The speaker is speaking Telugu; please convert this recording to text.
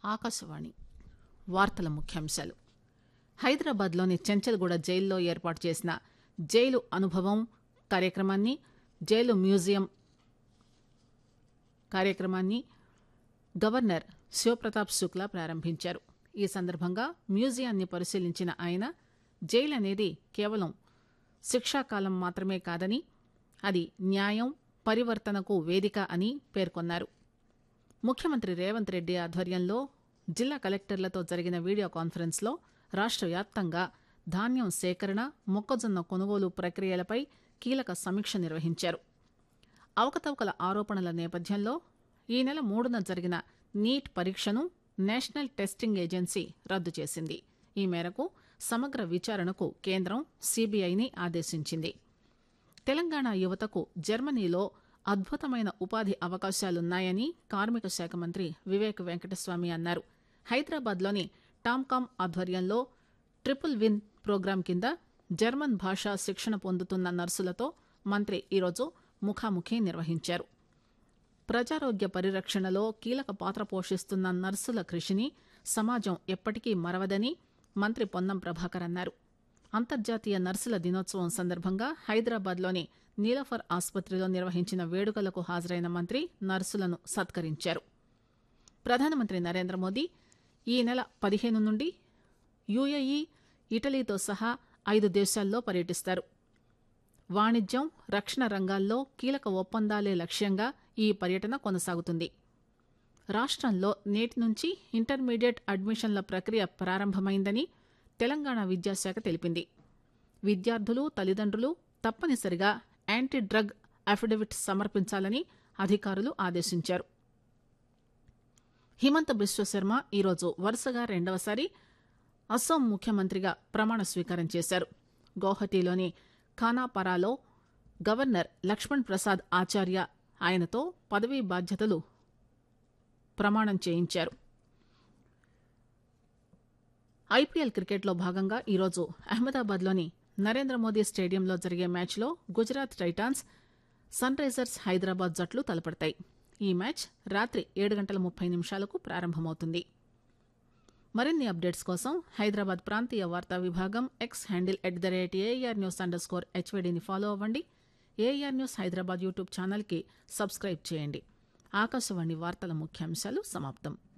ఆకాశవాణి వార్తల ముఖ్యాంశాలు హైదరాబాద్లోని చెంచల్గూడ జైల్లో ఏర్పాటు చేసిన జైలు అనుభవం కార్యక్రమాన్ని జైలు మ్యూజియం కార్యక్రమాన్ని గవర్నర్ శివప్రతాప్ శుక్లా ప్రారంభించారు ఈ సందర్భంగా మ్యూజియాన్ని పరిశీలించిన ఆయన జైలు అనేది కేవలం శిక్షాకాలం మాత్రమే కాదని అది న్యాయం పరివర్తనకు వేదిక అని పేర్కొన్నారు ముఖ్యమంత్రి రేవంత్ రెడ్డి ఆధ్వర్యంలో జిల్లా కలెక్టర్లతో జరిగిన వీడియో కాన్ఫరెన్స్లో రాష్ట్ర వ్యాప్తంగా ధాన్యం సేకరణ మొక్కజొన్న కొనుగోలు ప్రక్రియలపై కీలక సమీక్ష నిర్వహించారు అవకతవకల ఆరోపణల నేపథ్యంలో ఈ నెల మూడున జరిగిన నీట్ పరీక్షను నేషనల్ టెస్టింగ్ ఏజెన్సీ రద్దు చేసింది ఈ మేరకు సమగ్ర విచారణకు కేంద్రం సీబీఐని ఆదేశించింది తెలంగాణ యువతకు జర్మనీలో అద్భుతమైన ఉపాధి అవకాశాలున్నాయని కార్మిక శాఖ మంత్రి వివేక్ వెంకటస్వామి అన్నారు హైదరాబాద్లోని టామ్కామ్ ఆధ్వర్యంలో ట్రిపుల్ విన్ ప్రోగ్రాం కింద జర్మన్ భాషా శిక్షణ పొందుతున్న నర్సులతో మంత్రి ఈరోజు ముఖాముఖి నిర్వహించారు ప్రజారోగ్య పరిరక్షణలో కీలక పాత్ర పోషిస్తున్న నర్సుల కృషిని సమాజం ఎప్పటికీ మరవదని మంత్రి పొన్నం ప్రభాకర్ అన్నారు అంతర్జాతీయ నర్సుల దినోత్సవం సందర్భంగా హైదరాబాద్లోని నీలఫర్ ఆసుపత్రిలో నిర్వహించిన వేడుకలకు హాజరైన మంత్రి నర్సులను సత్కరించారు ప్రధానమంత్రి నరేంద్ర మోదీ ఈ నెల పదిహేను నుండి యుఏఈ ఇటలీతో సహా ఐదు దేశాల్లో పర్యటిస్తారు వాణిజ్యం రక్షణ రంగాల్లో కీలక ఒప్పందాలే లక్ష్యంగా ఈ పర్యటన కొనసాగుతుంది రాష్ట్రంలో నేటి నుంచి ఇంటర్మీడియట్ అడ్మిషన్ల ప్రక్రియ ప్రారంభమైందని తెలంగాణ విద్యాశాఖ తెలిపింది విద్యార్థులు తల్లిదండ్రులు తప్పనిసరిగా యాంటీ డ్రగ్ అఫిడవిట్ సమర్పించాలని అధికారులు ఆదేశించారు హిమంత బిశ్వశర్మ ఈరోజు వరుసగా రెండవసారి అస్సాం ముఖ్యమంత్రిగా ప్రమాణ స్వీకారం చేశారు గౌహటిలోని ఖానాపారాలో గవర్నర్ లక్ష్మణ్ ప్రసాద్ ఆచార్య ఆయనతో పదవీ బాధ్యతలు ప్రమాణం చేయించారు ఐపీఎల్ క్రికెట్లో భాగంగా ఈరోజు అహ్మదాబాద్లోని నరేంద్ర మోదీ స్టేడియంలో జరిగే మ్యాచ్లో Gujarat Titans Sunrisers Hyderabad జట్లు తలపడతాయి ఈ మ్యాచ్ రాత్రి ఏడు గంటల ముప్పై నిమిషాలకు ప్రారంభమవుతుంది మరిన్ని అప్డేట్స్ కోసం హైదరాబాద్ ప్రాంతీయ వార్తా విభాగం X handle at the rate AIR news underscore స్కోర్ హెచ్వీడీని ఫాలో అవ్వండి ఏఆర్ న్యూస్ హైదరాబాద్ యూట్యూబ్ ఛానల్కి సబ్స్క్రైబ్ చేయండి ఆకాశవాణి వార్తల ముఖ్యాంశాలు సమాప్తం